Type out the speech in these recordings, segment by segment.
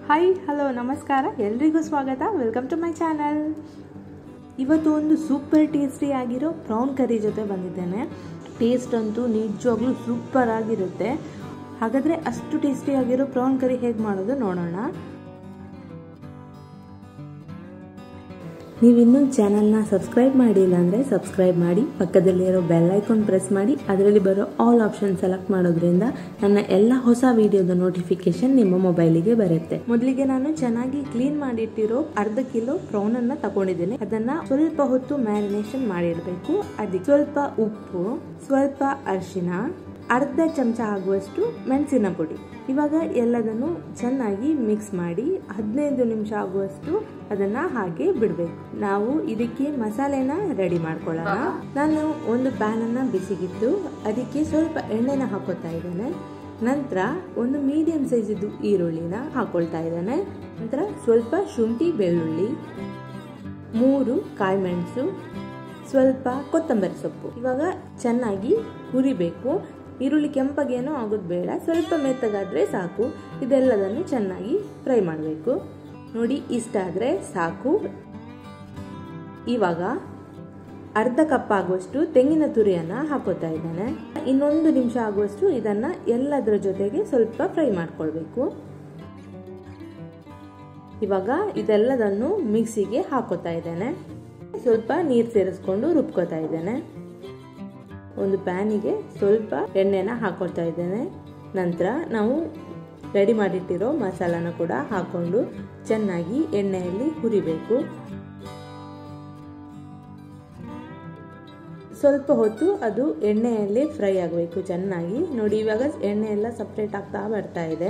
hi hello ನಮಸ್ಕಾರ ಎಲ್ರಿಗೂ ಸ್ವಾಗತ ವೆಲ್ಕಮ್ ಟು ಮೈ ಚಾನಲ್ ಇವತ್ತು ಒಂದು ಸೂಪರ್ ಟೇಸ್ಟಿ ಆಗಿರೋ ಪ್ರೌನ್ ಕರಿ ಜೊತೆ ಬಂದಿದ್ದೇನೆ ಟೇಸ್ಟ್ ಅಂತೂ ನಿಜವಾಗ್ಲೂ ಸೂಪರ್ ಆಗಿರುತ್ತೆ ಹಾಗಾದರೆ ಅಷ್ಟು ಟೇಸ್ಟಿ ಆಗಿರೋ ಪ್ರೌನ್ ಕರಿ ಹೇಗೆ ಮಾಡೋದು ನೋಡೋಣ ನೀವಿನ್ನೂ ಚಾನಲ್ನ ಸಬ್ಸ್ಕ್ರೈಬ್ ಮಾಡಿಲ್ಲ ಅಂದರೆ ಸಬ್ಸ್ಕ್ರೈಬ್ ಮಾಡಿ ಪಕ್ಕದಲ್ಲಿರೋ ಬೆಲ್ ಐಕಾನ್ ಪ್ರೆಸ್ ಮಾಡಿ ಅದರಲ್ಲಿ ಬರೋ ಆಲ್ ಆಪ್ಷನ್ ಸೆಲೆಕ್ಟ್ ಮಾಡೋದ್ರಿಂದ ನನ್ನ ಎಲ್ಲ ಹೊಸ ವಿಡಿಯೋದ ನೋಟಿಫಿಕೇಶನ್ ನಿಮ್ಮ ಮೊಬೈಲಿಗೆ ಬರುತ್ತೆ ಮೊದಲಿಗೆ ನಾನು ಚೆನ್ನಾಗಿ ಕ್ಲೀನ್ ಮಾಡಿಟ್ಟಿರೋ ಅರ್ಧ ಕಿಲೋ ಪ್ರೌನ್ ಅನ್ನ ತಗೊಂಡಿದ್ದೇನೆ ಅದನ್ನ ಸ್ವಲ್ಪ ಹೊತ್ತು ಮ್ಯಾರಿನೇಷನ್ ಮಾಡಿಡಬೇಕು ಅದಕ್ಕೆ ಸ್ವಲ್ಪ ಉಪ್ಪು ಸ್ವಲ್ಪ ಅರಿಶಿನ ಅರ್ಧ ಚಮಚ ಆಗುವಷ್ಟು ಮೆಣಸಿನ ಪುಡಿ ಇವಾಗ ಎಲ್ಲದನ್ನು ಚೆನ್ನಾಗಿ ಮಿಕ್ಸ್ ಮಾಡಿ ಹದಿನೈದು ನಿಮಿಷ ಆಗುವಷ್ಟು ಅದನ್ನ ಹಾಗೆ ಬಿಡಬೇಕು ನಾವು ಇದಕ್ಕೆ ಮಸಾಲೆನ ರೆಡಿ ಮಾಡ್ಕೊಳ್ಳೋಣ ನಾನು ಒಂದು ಪ್ಯಾನ್ ಅನ್ನ ಬಿಸಿಗಿಟ್ಟು ಅದಕ್ಕೆ ಸ್ವಲ್ಪ ಎಣ್ಣೆನ ಹಾಕೋತಾ ಇದ್ದೇನೆ ನಂತರ ಒಂದು ಮೀಡಿಯಂ ಸೈಜಿದ್ದು ಈರುಳ್ಳಿನ ಹಾಕೊಳ್ತಾ ಇದ್ದೇನೆ ನಂತರ ಸ್ವಲ್ಪ ಶುಂಠಿ ಬೆಳ್ಳುಳ್ಳಿ ಮೂರು ಕಾಯಿ ಮೆಣಸು ಸ್ವಲ್ಪ ಕೊತ್ತಂಬರಿ ಸೊಪ್ಪು ಇವಾಗ ಚೆನ್ನಾಗಿ ಹುರಿಬೇಕು ಈರುಳ್ಳಿ ಕೆಂಪಗೇನೋ ಆಗೋದು ಬೇಡ ಸ್ವಲ್ಪ ಮೆತ್ತಗಾದ್ರೆ ಸಾಕು ಇದೆಲ್ಲದನ್ನು ಚೆನ್ನಾಗಿ ಫ್ರೈ ಮಾಡಬೇಕು ನೋಡಿ ಇಷ್ಟ ಆದರೆ ಸಾಕು ಇವಾಗ ಅರ್ಧ ಕಪ್ ಆಗುವಷ್ಟು ತೆಂಗಿನ ತುರಿಯನ್ನು ಹಾಕೋತಾ ಇದ್ದೇನೆ ಇನ್ನೊಂದು ನಿಮಿಷ ಆಗುವಷ್ಟು ಇದನ್ನ ಎಲ್ಲದರ ಜೊತೆಗೆ ಸ್ವಲ್ಪ ಫ್ರೈ ಮಾಡ್ಕೊಳ್ಬೇಕು ಇವಾಗ ಇದೆಲ್ಲದನ್ನು ಮಿಕ್ಸಿಗೆ ಹಾಕೋತಾ ಇದ್ದೇನೆ ಸ್ವಲ್ಪ ನೀರು ಸೇರಿಸ್ಕೊಂಡು ರುಬ್ಕೋತಾ ಇದ್ದೇನೆ ಒಂದು ಪ್ಯಾನಿಗೆ ಸ್ವಲ್ಪ ಎಣ್ಣೆನ ಹಾಕೊಳ್ತಾ ಇದ್ದೇನೆ ನಂತರ ನಾವು ರೆಡಿ ಮಾಡಿಟ್ಟಿರೋ ಮಸಾಲಾನ ಕೂಡ ಹಾಕೊಂಡು ಚೆನ್ನಾಗಿ ಎಣ್ಣೆಯಲ್ಲಿ ಹುರಿಬೇಕು ಸ್ವಲ್ಪ ಹೊತ್ತು ಅದು ಎಣ್ಣೆಯಲ್ಲಿ ಫ್ರೈ ಆಗಬೇಕು ಚೆನ್ನಾಗಿ ನೋಡಿ ಇವಾಗ ಎಣ್ಣೆ ಎಲ್ಲ ಸಪ್ರೇಟ್ ಆಗ್ತಾ ಬರ್ತಾ ಇದೆ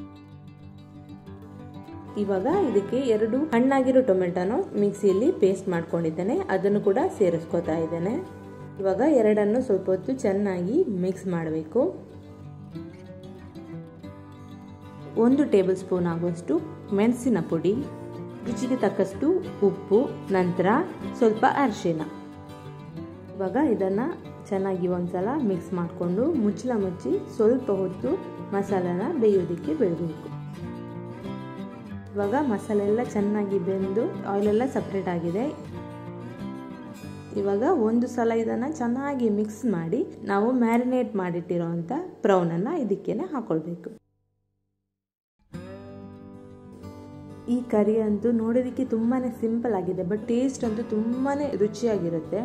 ಇವಾಗ ಇದಕ್ಕೆ ಎರಡು ಹಣ್ಣಾಗಿರೋ ಟೊಮೆಟೊನ ಮಿಕ್ಸಿಯಲ್ಲಿ ಪೇಸ್ಟ್ ಮಾಡ್ಕೊಂಡಿದ್ದೇನೆ ಅದನ್ನು ಕೂಡ ಸೇರಿಸ್ಕೋತಾ ಇದ್ದೇನೆ ಇವಾಗ ಎರಡನ್ನು ಸ್ವಲ್ಪ ಹೊತ್ತು ಚೆನ್ನಾಗಿ ಮಿಕ್ಸ್ ಮಾಡಬೇಕು ಒಂದು ಟೇಬಲ್ ಸ್ಪೂನ್ ಆಗುವಷ್ಟು ಮೆಣಸಿನ ಪುಡಿ ರುಚಿಗೆ ತಕ್ಕಷ್ಟು ಉಪ್ಪು ನಂತರ ಸ್ವಲ್ಪ ಅರಿಶಿನ ಇವಾಗ ಇದನ್ನು ಚೆನ್ನಾಗಿ ಒಂದ್ಸಲ ಮಿಕ್ಸ್ ಮಾಡಿಕೊಂಡು ಮುಚ್ಚಳ ಮುಚ್ಚಿ ಸ್ವಲ್ಪ ಹೊತ್ತು ಮಸಾಲಾನ ಬೇಯೋದಕ್ಕೆ ಬಿಡಬೇಕು ಇವಾಗ ಮಸಾಲೆ ಎಲ್ಲ ಚೆನ್ನಾಗಿ ಬೆಂದು ಆಯಿಲೆಲ್ಲ ಸಪ್ರೇಟ್ ಆಗಿದೆ ಇವಾಗ ಒಂದು ಸಲ ಇದನ್ನು ಚೆನ್ನಾಗಿ ಮಿಕ್ಸ್ ಮಾಡಿ ನಾವು ಮ್ಯಾರಿನೇಟ್ ಮಾಡಿಟ್ಟಿರೋ ಅಂಥ ಪ್ರೌನನ್ನು ಇದಕ್ಕೇನೆ ಹಾಕೊಳ್ಬೇಕು ಈ ಕರಿ ಅಂತೂ ನೋಡೋದಕ್ಕೆ ತುಂಬಾ ಸಿಂಪಲ್ ಆಗಿದೆ ಬಟ್ ಟೇಸ್ಟ್ ಅಂತೂ ತುಂಬಾ ರುಚಿಯಾಗಿರುತ್ತೆ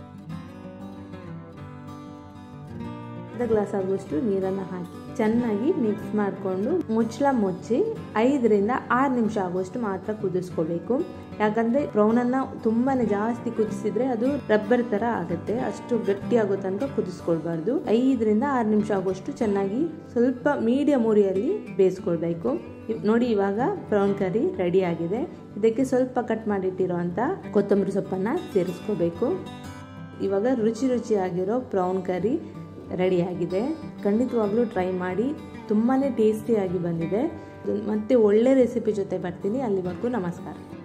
ಅರ್ಧ ಗ್ಲಾಸ್ ಆಗುವಷ್ಟು ನೀರನ್ನು ಹಾಕಿ ಚೆನ್ನಾಗಿ ಮಿಕ್ಸ್ ಮಾಡಿಕೊಂಡು ಮುಚ್ಚಳ ಮುಚ್ಚಿ ಐದರಿಂದ ಆರು ನಿಮಿಷ ಆಗುವಷ್ಟು ಮಾತ್ರ ಕುದಿಸ್ಕೋಬೇಕು ಯಾಕಂದ್ರೆ ಪ್ರೌನನ್ನ ತುಂಬಾನೇ ಜಾಸ್ತಿ ಕುದಿಸಿದ್ರೆ ಅದು ರಬ್ಬರ್ ತರ ಆಗುತ್ತೆ ಅಷ್ಟು ಗಟ್ಟಿ ಆಗೋ ತನಕ ಕುದಿಸ್ಕೊಳ್ಬಾರ್ದು ಐದರಿಂದ ಆರು ನಿಮಿಷ ಆಗುವಷ್ಟು ಚೆನ್ನಾಗಿ ಸ್ವಲ್ಪ ಮೀಡಿಯಂ ಉರಿಯಲ್ಲಿ ಬೇಯಿಸ್ಕೊಳ್ಬೇಕು ನೋಡಿ ಇವಾಗ ಪ್ರೌನ್ ಕರಿ ರೆಡಿ ಆಗಿದೆ ಇದಕ್ಕೆ ಸ್ವಲ್ಪ ಕಟ್ ಮಾಡಿಟ್ಟಿರೋಂಥ ಕೊತ್ತಂಬರಿ ಸೊಪ್ಪನ್ನ ಸೇರಿಸ್ಕೋಬೇಕು ಇವಾಗ ರುಚಿ ರುಚಿಯಾಗಿರೋ ಪ್ರೌನ್ ಕರಿ ರೆಡಿಯಾಗಿದೆ ಖಂಡಿತವಾಗ್ಲೂ ಟ್ರೈ ಮಾಡಿ ತುಂಬಾ ಟೇಸ್ಟಿಯಾಗಿ ಬಂದಿದೆ ಮತ್ತೆ ಒಳ್ಳೆ ರೆಸಿಪಿ ಜೊತೆ ಬರ್ತೀನಿ ಅಲ್ಲಿವರೆಗೂ ನಮಸ್ಕಾರ